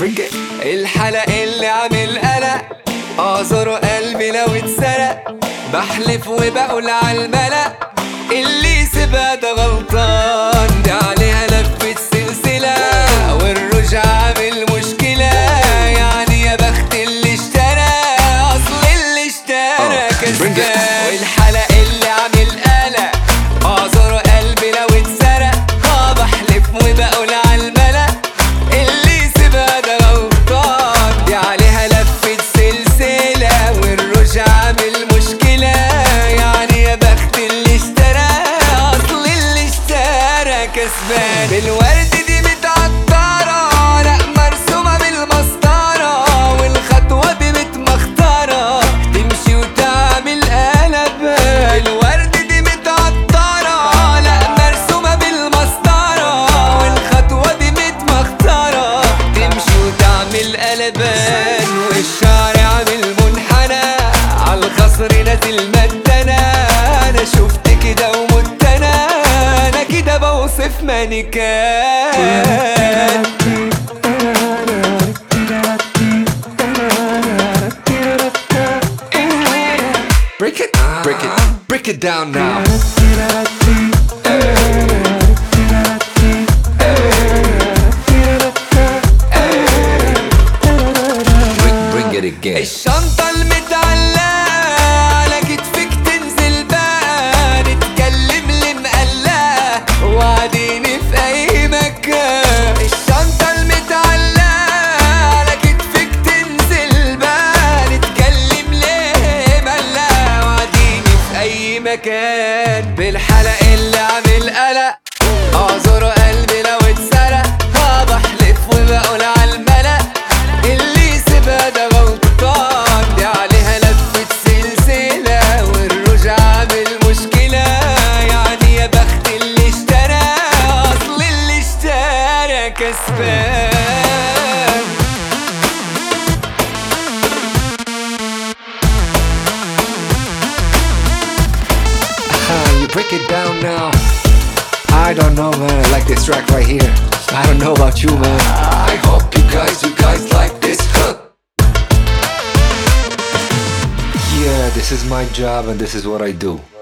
Bring it. الحلق اللي عامل قلق اعذره قلبي لو اتسرق بحلف وبقول على الملأ اللي سيبها ده غلطان دي عليها لفة سلسلة والرجع عامل مشكلة يعني يا بخت اللي اشترى اصل اللي اشترى Oh, bring it. كسبان والحلق اللي عامل قلق اعذره قلبي لو اتسرق اه بحلف وبقول على الملأ اللي سيبها ده غلطان دي عليها لفة سلسلة والرجع عامل مشكلة يعني يا بخت اللي اشترى اصل اللي اشترى كسبان بالورد دي متعطرة لا مرسومة بالمسطرة والخطوة دي متمخترة تمشي وتعمل قلب الورد دي متعطرة لا مرسومة بالمسطرة والخطوة دي متمخترة تمشي وتعمل قلبان والشعر عامل منحنى عالخصر نازل مدنا انا شفت كده ومت انا انا كده بوصف مانيكان Break it. Break it. Break it down now. Bring, bring it again. الشنطة المتعلقة على كتفك تنزل بقى نتكلم اللي مقلقة وعديني في أي مكان الشنطة المتعلقة على كتفك تنزل بقى نتكلم ليه مقلقة وعديني في أي مكان بالحلق اللي عامل قلق اعذر قلبي لو اتسرق اه بحلف وبقول على الملأ اللي سيبها ده غلطان دي عليها لفة سلسلة والرجع عامل مشكلة يعني يا بخت اللي اشترى اصل اللي اشترى كسبان Ah, you break it down now. I don't know, man. I like this track right here. I don't know about you, man. I hope you guys, you guys like this hook. Yeah, this is my job and this is what I do.